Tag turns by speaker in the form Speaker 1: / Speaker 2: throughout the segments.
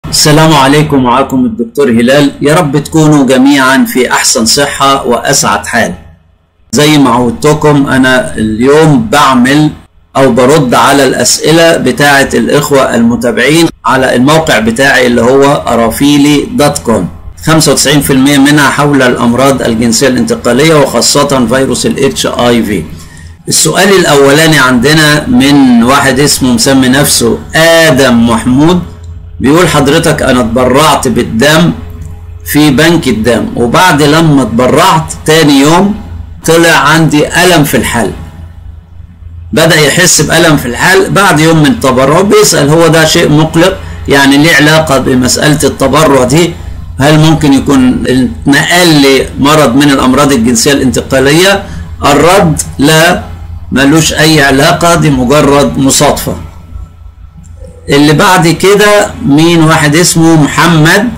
Speaker 1: السلام عليكم معكم الدكتور هلال يا رب تكونوا جميعا في احسن صحة واسعد حال زي ما عودتكم انا اليوم بعمل او برد على الاسئلة بتاعة الاخوة المتابعين على الموقع بتاعي اللي هو ارافيلي دوت كوم 95% منها حول الامراض الجنسية الانتقالية وخاصة فيروس الاتش اي في السؤال الاولاني عندنا من واحد اسمه مسمي نفسه ادم محمود بيقول حضرتك انا اتبرعت بالدم في بنك الدم وبعد لما اتبرعت تاني يوم طلع عندي الم في الحلق بدا يحس بالم في الحلق بعد يوم من التبرع بيسال هو ده شيء مقلق يعني ليه علاقه بمساله التبرع دي هل ممكن يكون اتنقل لي مرض من الامراض الجنسيه الانتقاليه الرد لا ملوش اي علاقه دي مجرد مصادفه اللي بعد كده مين واحد اسمه محمد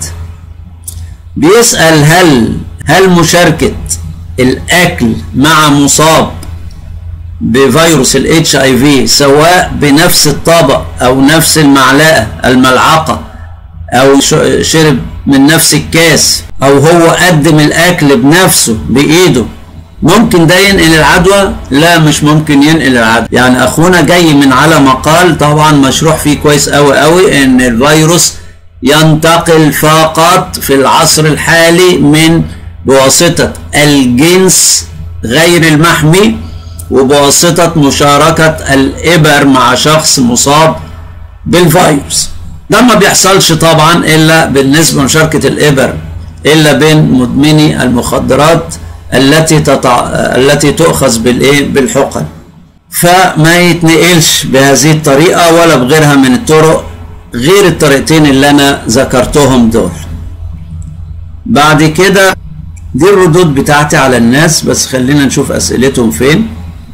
Speaker 1: بيسأل هل هل مشاركة الأكل مع مصاب بفيروس الاتش اي في سواء بنفس الطبق أو نفس المعلقة الملعقة أو شرب من نفس الكاس أو هو قدم الأكل بنفسه بإيده ممكن ده ينقل العدوى لا مش ممكن ينقل العدوى يعني اخونا جاي من على مقال طبعا مشروح فيه كويس قوي قوي ان الفيروس ينتقل فقط في العصر الحالي من بواسطة الجنس غير المحمي وبواسطة مشاركة الإبر مع شخص مصاب بالفيروس ده ما بيحصلش طبعا إلا بالنسبة لمشاركة الإبر إلا بين مدمني المخدرات التي تطع... التي تؤخذ بالايه بالحقن فما يتنقلش بهذه الطريقه ولا بغيرها من الطرق غير الطريقتين اللي انا ذكرتهم دول بعد كده دي الردود بتاعتي على الناس بس خلينا نشوف اسئلتهم فين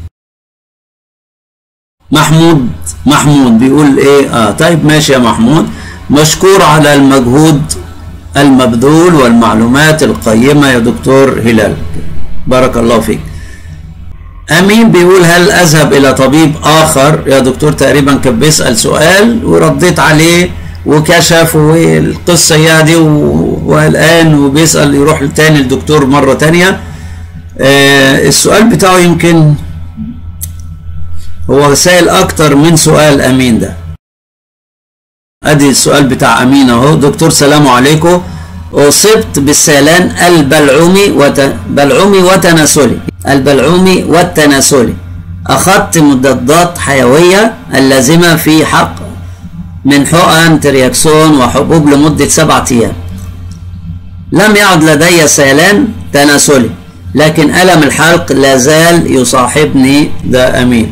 Speaker 1: محمود محمود بيقول ايه اه طيب ماشي يا محمود مشكور على المجهود المبذول والمعلومات القيمة يا دكتور هلال بارك الله فيك أمين بيقول هل أذهب إلى طبيب آخر يا دكتور تقريبا كان بيسأل سؤال ورديت عليه وكشف والقصة هي دي والآن وبيسأل يروح تاني الدكتور مرة تانية آه السؤال بتاعه يمكن هو سائل أكتر من سؤال أمين ده ادي السؤال بتاع امين اهو دكتور سلام عليكم اصبت بالسيلان البلعومي وت... بلعومي وتناسلي البلعومي والتناسلي اخذت مضادات حيويه اللازمه في حق من حقن ترياكسون وحبوب لمده سبعة ايام لم يعد لدي سيلان تناسلي لكن الم الحلق لا زال يصاحبني ده امين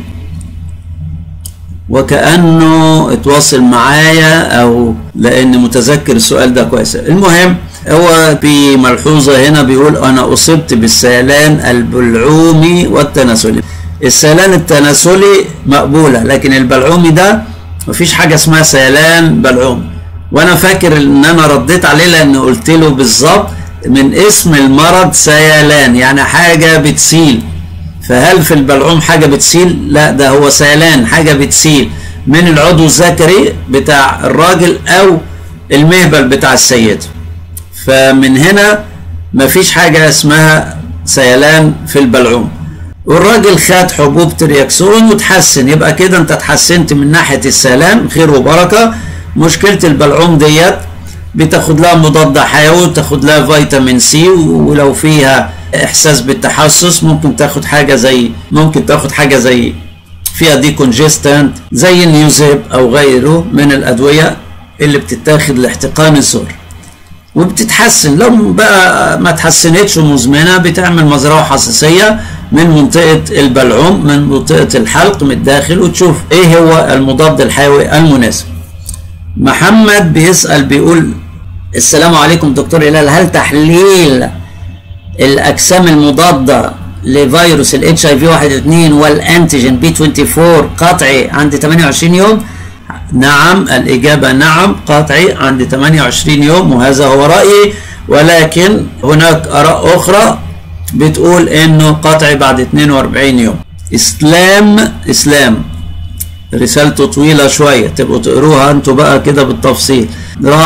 Speaker 1: وكأنه اتواصل معايا او لان متذكر السؤال ده كويس المهم هو في ملحوظة هنا بيقول انا اصبت بالسيلان البلعومي والتناسلي السيلان التناسلي مقبولة لكن البلعومي ده مفيش حاجة اسمها سيلان بلعومي وانا فاكر ان انا رديت عليه لان قلت له بالظبط من اسم المرض سيلان يعني حاجة بتسيل فهل في البلعوم حاجة بتسيل؟ لا ده هو سيلان حاجة بتسيل من العضو الذكري بتاع الراجل أو المهبل بتاع السيدة. فمن هنا مفيش حاجة اسمها سيلان في البلعوم. والراجل خد حبوب ترياكسون وتحسن يبقى كده انت اتحسنت من ناحية السيلان خير وبركة. مشكلة البلعوم ديت بتاخد لها مضاد حيوي وتاخد لها فيتامين سي ولو فيها احساس بالتحسس ممكن تاخد حاجه زي ممكن تاخد حاجه زي فيها دي كونجستنت زي النيوزيب او غيره من الادويه اللي بتتاخد لاحتقان الزور وبتتحسن لو بقى ما اتحسنتش ومزمنه بتعمل مزرعه حساسيه من منطقه البلعوم من منطقه الحلق من الداخل وتشوف ايه هو المضاد الحيوي المناسب محمد بيسال بيقول السلام عليكم دكتور هلال هل تحليل الاجسام المضاده لفيروس الاتش اي في 1 2 والانتيجين بي 24 قطعي عند 28 يوم نعم الاجابه نعم قطعي عند 28 يوم وهذا هو رايي ولكن هناك اراء اخرى بتقول انه قطعي بعد 42 يوم اسلام اسلام رسالته طويله شويه تبقوا تقروها انتوا بقى كده بالتفصيل راح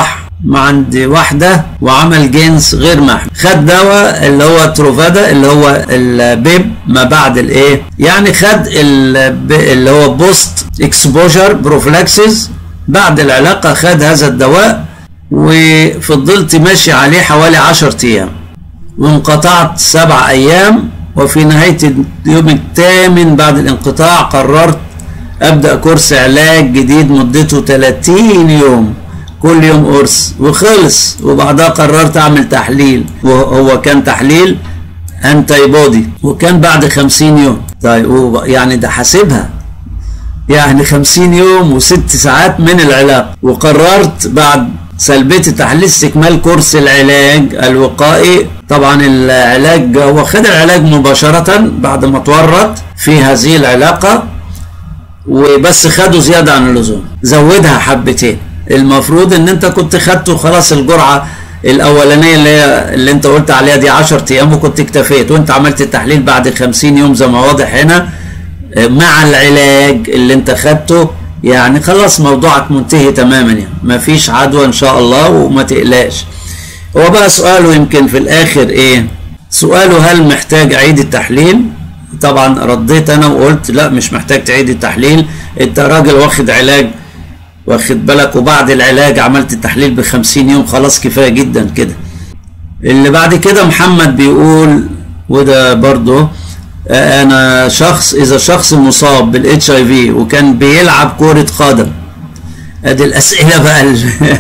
Speaker 1: عند واحدة وعمل جنس غير محمي خد دواء اللي هو تروفادا اللي هو البيب ما بعد الايه يعني خد اللي هو بوست اكسبوجر بروفلاكسيس بعد العلاقة خد هذا الدواء وفضلت ماشي عليه حوالي عشر ايام وانقطعت سبع ايام وفي نهاية اليوم الثامن بعد الانقطاع قررت ابدأ كورس علاج جديد مدته 30 يوم كل يوم قرص وخلص وبعدها قررت اعمل تحليل وهو كان تحليل انتي بودي وكان بعد 50 يوم طيب يعني ده حاسبها يعني 50 يوم وست ساعات من العلاقة وقررت بعد سلبية التحليل استكمال كورس العلاج الوقائي طبعا العلاج هو خد العلاج مباشرة بعد ما تورط في هذه العلاقة وبس خده زيادة عن اللزوم زودها حبتين المفروض ان انت كنت خدته خلاص الجرعة الاولانية اللي هي اللي انت قلت عليها دي 10 ايام وكنت اكتفيت وانت عملت التحليل بعد 50 يوم زي ما واضح هنا مع العلاج اللي انت خدته يعني خلاص موضوعك منتهي تماما يعني مفيش عدوى ان شاء الله وما تقلقش هو بقى سؤاله يمكن في الاخر ايه سؤاله هل محتاج اعيد التحليل طبعا رديت انا وقلت لا مش محتاج تعيد التحليل انت راجل واخد علاج واخد بالك وبعد العلاج عملت التحليل ب 50 يوم خلاص كفايه جدا كده اللي بعد كده محمد بيقول وده برضه انا شخص اذا شخص مصاب بالاتش اي في وكان بيلعب كرة قدم ادي الاسئله بقى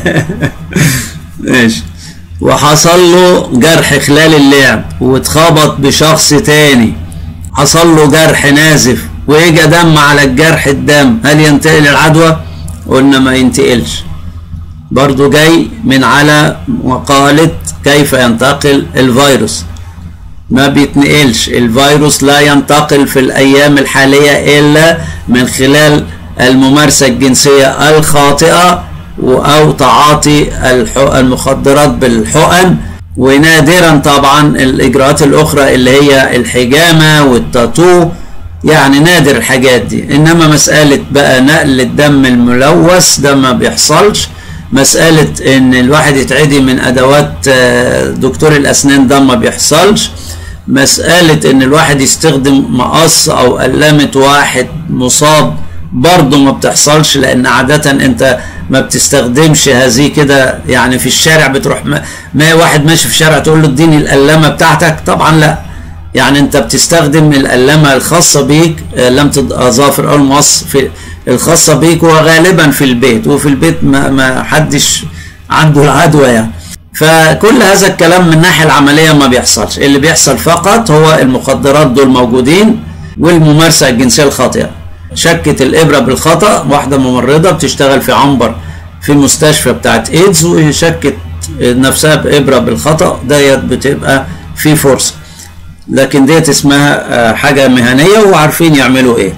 Speaker 1: ماشي وحصل له جرح خلال اللعب واتخبط بشخص تاني حصل له جرح نازف واجى دم على الجرح الدم هل ينتقل العدوى قلنا ما ينتقلش برضو جاي من على مقالة كيف ينتقل الفيروس ما بيتنقلش الفيروس لا ينتقل في الأيام الحالية إلا من خلال الممارسة الجنسية الخاطئة أو تعاطي المخدرات بالحقن ونادرا طبعا الإجراءات الأخرى اللي هي الحجامة والتاتو يعني نادر الحاجات دي إنما مسألة بقى نقل الدم الملوث ده ما بيحصلش مسألة إن الواحد يتعدي من أدوات دكتور الأسنان ده ما بيحصلش مسألة إن الواحد يستخدم مقص أو قلامة واحد مصاب برضه ما بتحصلش لأن عادة أنت ما بتستخدمش هذه كده يعني في الشارع بتروح ما, ما واحد ماشي في الشارع تقول له اديني القلامة بتاعتك طبعا لا يعني أنت بتستخدم القلامة الخاصة بيك قلامة الأظافر أو المقص في الخاصة بيك وغالبا في البيت وفي البيت ما, ما حدش عنده العدوى يعني فكل هذا الكلام من الناحية العملية ما بيحصلش اللي بيحصل فقط هو المخدرات دول موجودين والممارسة الجنسية الخاطئة شكت الإبرة بالخطأ واحدة ممرضة بتشتغل في عنبر في مستشفى بتاعت ايدز وشكت نفسها بإبرة بالخطأ ديت بتبقى في فرصة لكن ديت اسمها حاجة مهنية وعارفين يعملوا ايه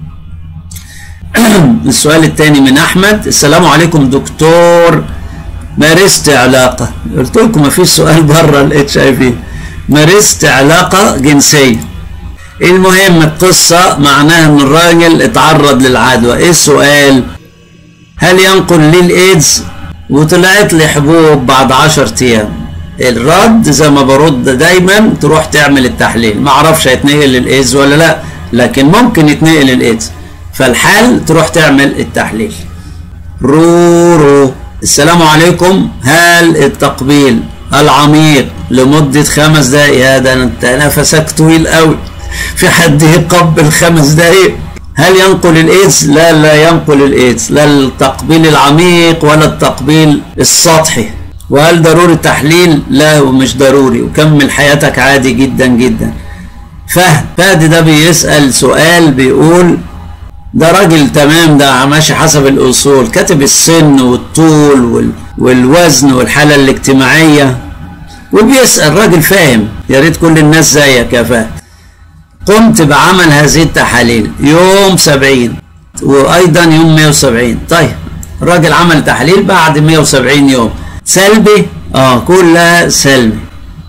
Speaker 1: السؤال الثاني من احمد السلام عليكم دكتور مارست علاقه قلت لكم ما فيش سؤال بره الاتش اي في مارست علاقه جنسيه المهم القصه معناها ان الراجل اتعرض للعدوى ايه السؤال هل ينقل لي الايدز وطلعت لي حبوب بعد 10 ايام الرد زي ما برد دايما تروح تعمل التحليل ما اعرفش هيتنقل الايدز ولا لا لكن ممكن يتنقل الايدز فالحل تروح تعمل التحليل رورو السلام عليكم هل التقبيل العميق لمدة خمس دقايق يا ده انت نفسك طويل قوي في حد يقبل خمس دقايق هل ينقل الايدز لا لا ينقل الايدز لا التقبيل العميق ولا التقبيل السطحي وهل ضروري التحليل لا ومش ضروري وكمل حياتك عادي جدا جدا فهد فهد ده بيسأل سؤال بيقول ده راجل تمام ده ماشي حسب الاصول كاتب السن والطول وال... والوزن والحاله الاجتماعيه وبيسال راجل فاهم يا ريت كل الناس زيك يا فهد قمت بعمل هذه التحاليل يوم 70 وايضا يوم 170 طيب الراجل عمل تحليل بعد 170 يوم سلبي اه كلها سلبي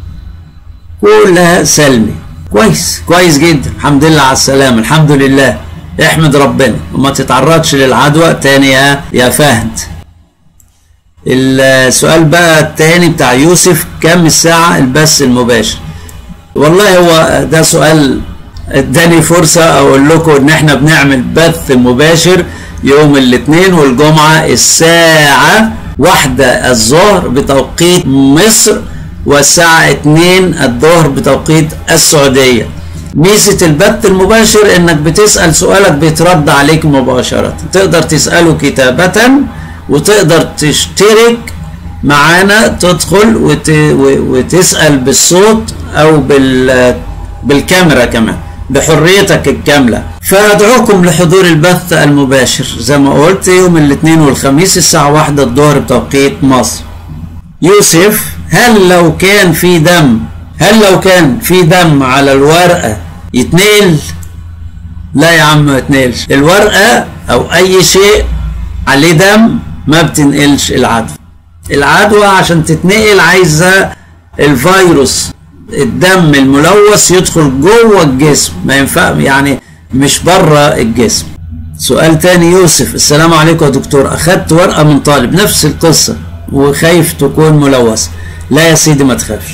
Speaker 1: كلها سلبي كويس كويس جدا الحمد لله على السلامه الحمد لله احمد ربنا وما تتعرضش للعدوى تاني يا يا فهد السؤال بقى التاني بتاع يوسف كم الساعة البث المباشر والله هو ده سؤال اداني فرصة اقول لكم ان احنا بنعمل بث مباشر يوم الاثنين والجمعة الساعة واحدة الظهر بتوقيت مصر والساعة اتنين الظهر بتوقيت السعودية ميزة البث المباشر انك بتسأل سؤالك بيترد عليك مباشرة تقدر تسأله كتابة وتقدر تشترك معانا تدخل وت... وتسأل بالصوت او بال... بالكاميرا كمان بحريتك الكاملة فأدعوكم لحضور البث المباشر زي ما قلت يوم الاثنين والخميس الساعة واحدة الظهر بتوقيت مصر يوسف هل لو كان في دم هل لو كان في دم على الورقة يتنقل لا يا عم ما يتنقلش الورقة أو أي شيء عليه دم ما بتنقلش العدوى العدوى عشان تتنقل عايزة الفيروس الدم الملوث يدخل جوه الجسم ما ينفع يعني مش بره الجسم سؤال تاني يوسف السلام عليكم يا دكتور اخدت ورقه من طالب نفس القصه وخايف تكون ملوثه لا يا سيدي ما تخافش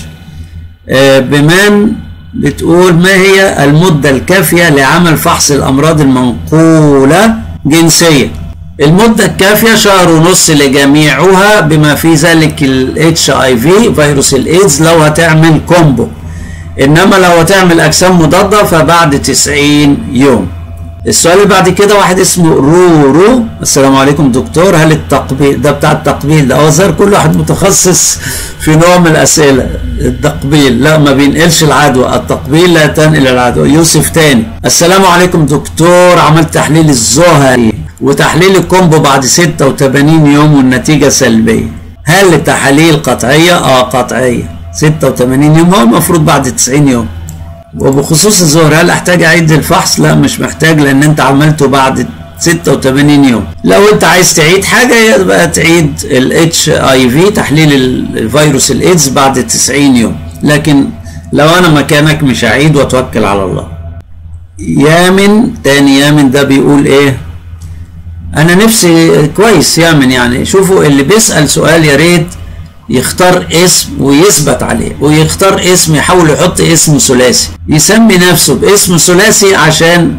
Speaker 1: آه بمان بتقول ما هي المده الكافيه لعمل فحص الامراض المنقوله جنسيا المدة الكافية شهر ونص لجميعها بما في ذلك ال HIV فيروس الايدز لو هتعمل كومبو انما لو هتعمل اجسام مضادة فبعد 90 يوم السؤال اللي بعد كده واحد اسمه رورو السلام عليكم دكتور هل التقبيل ده بتاع التقبيل ده هو كل واحد متخصص في نوع من الاسئله التقبيل لا ما بينقلش العدوى التقبيل لا تنقل العدوى يوسف تاني السلام عليكم دكتور عملت تحليل الزهري وتحليل الكومبو بعد 86 يوم والنتيجة سلبية هل التحاليل قطعية؟ اه قطعية 86 يوم هو المفروض بعد 90 يوم وبخصوص الظهر هل احتاج اعيد الفحص؟ لا مش محتاج لان انت عملته بعد 86 يوم لو انت عايز تعيد حاجة يبقى تعيد ال HIV تحليل الفيروس الايدز بعد 90 يوم لكن لو انا مكانك مش هعيد واتوكل على الله يامن تاني يامن ده بيقول ايه انا نفسي كويس يامن يعني شوفوا اللي بيسأل سؤال يا ريت يختار اسم ويثبت عليه ويختار اسم يحاول يحط اسم ثلاثي يسمي نفسه باسم ثلاثي عشان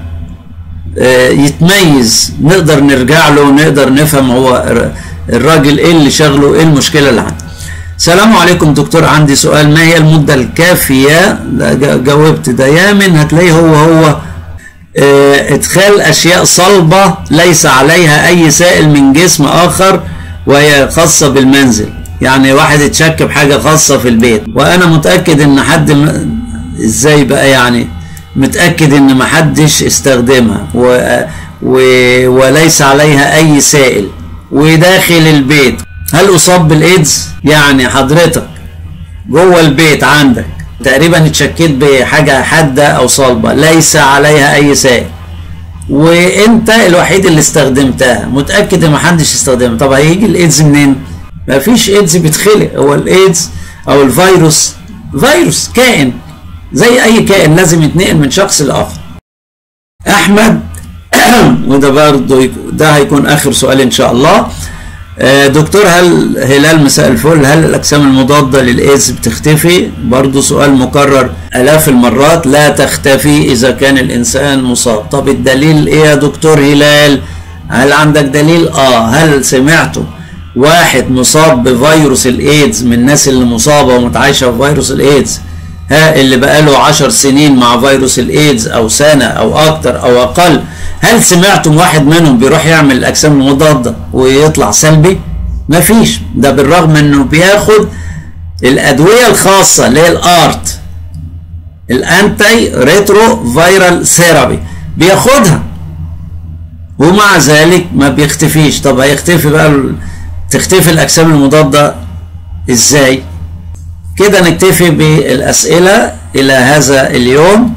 Speaker 1: يتميز نقدر نرجع له ونقدر نفهم هو الراجل ايه اللي شغله ايه المشكله اللي عنده السلام عليكم دكتور عندي سؤال ما هي المده الكافيه جاوبت ده يامن هتلاقيه هو هو ادخال اشياء صلبه ليس عليها اي سائل من جسم اخر وهي خاصه بالمنزل يعني واحد اتشك بحاجه خاصه في البيت وانا متاكد ان حد م... ازاي بقى يعني متاكد ان محدش استخدمها و... و... وليس عليها اي سائل وداخل البيت هل اصاب بالايدز يعني حضرتك جوه البيت عندك تقريبا اتشكيت بحاجه حاده او صلبه ليس عليها اي سائل وانت الوحيد اللي استخدمتها متاكد ان محدش استخدمها طب هيجي الايدز منين مفيش ايدز بيتخلق هو الايدز او الفيروس فيروس كائن زي اي كائن لازم يتنقل من شخص لاخر احمد وده برضه ده هيكون اخر سؤال ان شاء الله دكتور هل هلال مساء الفل هل الاجسام المضاده للايدز بتختفي برضه سؤال مكرر الاف المرات لا تختفي اذا كان الانسان مصاب طب الدليل ايه يا دكتور هلال هل عندك دليل اه هل سمعتوا واحد مصاب بفيروس الايدز من الناس اللي مصابه ومتعايشه بفيروس الايدز ها اللي بقاله عشر سنين مع فيروس الايدز او سنه او اكتر او اقل هل سمعتم واحد منهم بيروح يعمل الاجسام المضاده ويطلع سلبي مفيش ده بالرغم انه بياخد الادويه الخاصه اللي هي الارت الانتي ريترو فيرال ثيرابي بياخدها ومع ذلك ما بيختفيش طب هيختفي بقى تختفي الاجسام المضاده ازاي كده نكتفي بالاسئله الى هذا اليوم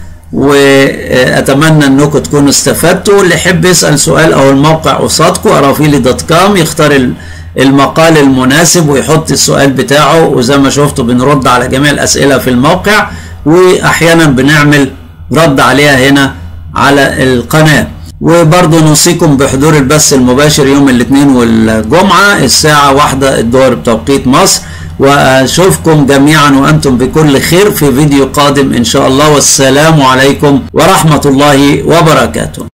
Speaker 1: واتمنى انكم تكونوا استفدتوا اللي يحب يسال سؤال او الموقع قصادكم ارافيلي دوت كوم يختار المقال المناسب ويحط السؤال بتاعه وزي ما شفتوا بنرد على جميع الاسئله في الموقع واحيانا بنعمل رد عليها هنا على القناه وبرضه نوصيكم بحضور البث المباشر يوم الاثنين والجمعة الساعة واحدة الظهر بتوقيت مصر واشوفكم جميعا وانتم بكل خير في فيديو قادم ان شاء الله والسلام عليكم ورحمة الله وبركاته